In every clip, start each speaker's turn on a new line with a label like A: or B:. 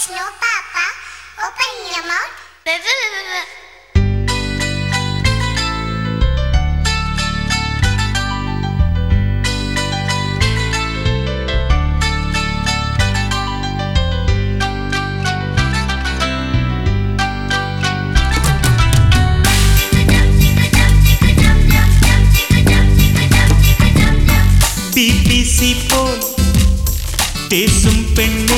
A: there's no papa. Open your mouth.
B: B B C போல் பேசும் பெண்ணே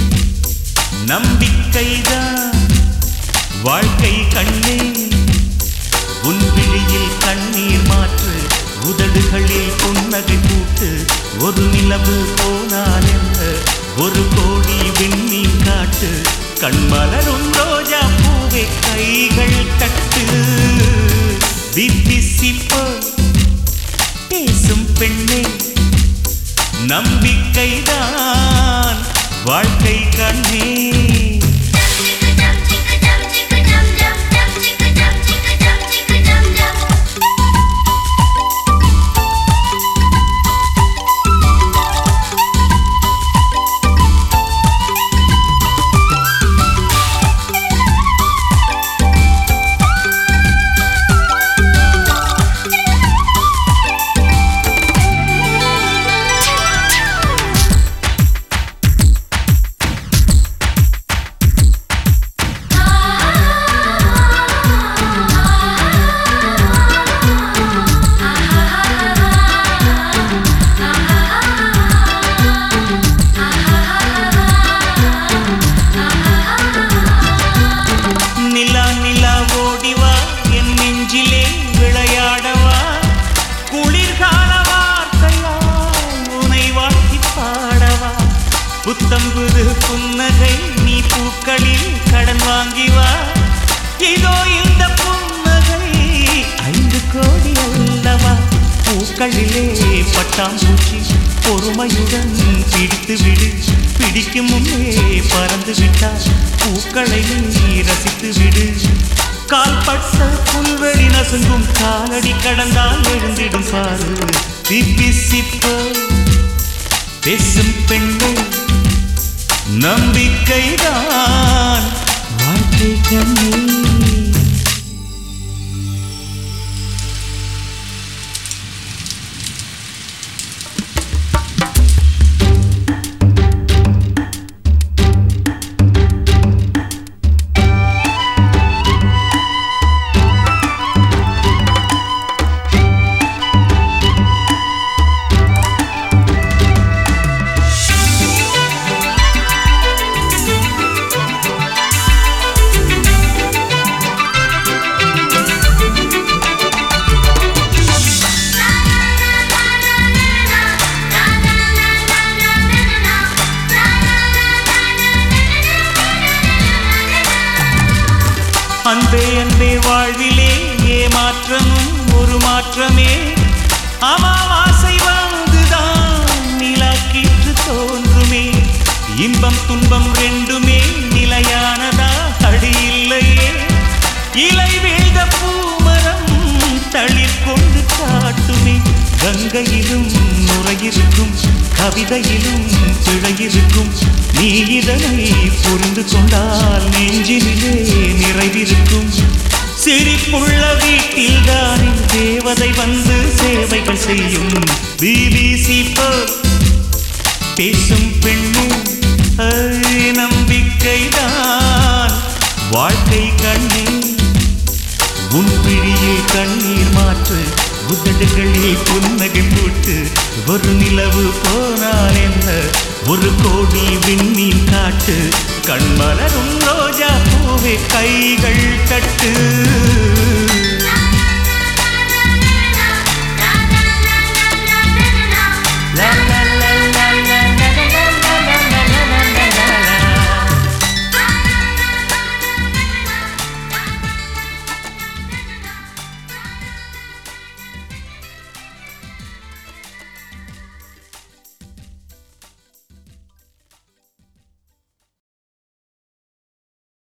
B: நம்பிக்கைதான் வாழ்க்கை கண்ணே உன் விழியில் கண்ணீர் மாற்று உதடுகளில் புன்னகை கூட்டு ஒரு நிலவு போனால் என்ன ஒரு கோடி விண்மீன் காட்டு கண்மலரும் ரோஜா பூவை கைகள் தட்டு பிபிசி போல் பேசும் பெண்ணே நம்பிக்கைதான் வாழ்க்கை கண்ணே நிலா நிலா ஓடிவா என் நெஞ்சிலே விளையாடவா குளிர்கால வார்த்தையால் உனை வாழ்த்தி பாடவா புத்தம்புது புன்னகை நீ பூக்களில் கடன் வாங்கி வா இதோ இந்த புன்னகை ஐந்து கோடி அல்லவா பூக்களிலே பட்டாம்பூச்சி பொறுமையுடன் பிடித்து விடு பிடிக்கும் முன்னே பறந்து விட்டால் பூக்களை நீ ரசித்து விடு கால்பட்ட புல்வெளி நசுங்கும் காலடி கடந்தால் எழுந்திடும் பாரு சிப்பி சிப்ப பேசும் பெண்கள் நம்பிக்கைதான் வாழ்க்கை கண்ணீர் அன்பே அன்பே வாழ்விலே ஏமாற்றமும் ஒரு மாற்றமே அமாவாசை வந்துதான் நிலாக்கீற்று தோன்றுமே இன்பம் துன்பம் ரெண்டுமே நிலையானதா அடி இல்லையே இலை வீழ்ந்த பூமரம் தளிர் கொண்டு காட்டுமே கங்கையிலும் நுரையிருக்கும் கவிதையிலும் பிழையிருக்கும் நீ இதனை புரிந்து கொண்டால் நெஞ்சினிலே நிறைவிருக்கும் சிரிப்புள்ள வீட்டில் தானே தேவதை வந்து சேவைகள் செய்யும் பிபிசி பேசும் பெண்ணு ஐ, நம்பிக்கைதான் வாழ்க்கை கண்ணே உன் பிழியில் கண்ணீர் மாற்று உதடுகளில் புன்னகை போட்டு ஒரு நிலவு போனால் என்ன ஒரு கோடி விண்மீன் காட்டு கண்மலரும் ரோஜா பூவே கைகள் தட்டு